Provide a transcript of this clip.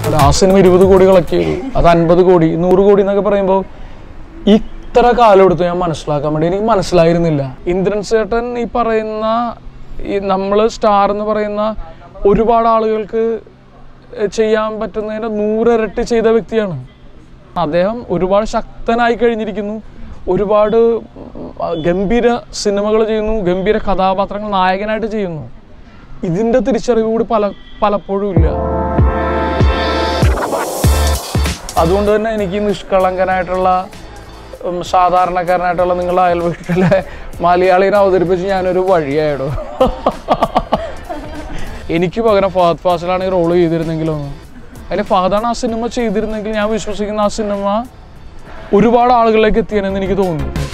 എടാ, ആ സിനിമ ഇരുപത് കോടി കളക്ട് ചെയ്തു അത് അൻപത് കോടി നൂറ് കോടി എന്നൊക്കെ പറയുമ്പോൾ ഇത്ര കാലം എടുത്തു ഞാൻ മനസ്സിലാക്കാൻ വേണ്ടി എനിക്ക് മനസ്സിലായിരുന്നില്ല ഇന്ദ്രൻ ചേട്ടൻ ഈ പറയുന്ന ഈ നമ്മൾ സ്റ്റാർ എന്ന് പറയുന്ന ഒരുപാട് ആളുകൾക്ക് ചെയ്യാൻ പറ്റുന്നതിൻ്റെ നൂറിരട്ടി ചെയ്ത വ്യക്തിയാണ് അദ്ദേഹം ഒരുപാട് ശക്തനായി കഴിഞ്ഞിരിക്കുന്നു ഒരുപാട് ഉം, ആ, ഗംഭീര സിനിമകൾ ചെയ്യുന്നു ഗംഭീര കഥാപാത്രങ്ങൾ നായകനായിട്ട് ചെയ്യുന്നു ഇതിൻ്റെ തിരിച്ചറിവ് കൂടി പല പലപ്പോഴും ഇല്ല അതുകൊണ്ട് തന്നെ എനിക്ക് നിഷ്കളങ്കനായിട്ടുള്ള ഉം, സാധാരണക്കാരനായിട്ടുള്ള നിങ്ങളുടെ അയൽവീട്ടിലെ മലയാളീനെ അവതരിപ്പിച്ച് ഞാനൊരു വഴിയായിടും എനിക്ക് പകരം ഫഹദ് ഫാസിലാണ് ഈ റോള് ചെയ്തിരുന്നെങ്കിലോ അതിന് ഫഹദാണ് ആ സിനിമ ചെയ്തിരുന്നെങ്കിൽ ഞാൻ വിശ്വസിക്കുന്ന ആ സിനിമ ഒരുപാട് ആളുകളിലേക്ക് എത്തിയെന്ന് എനിക്ക് തോന്നുന്നു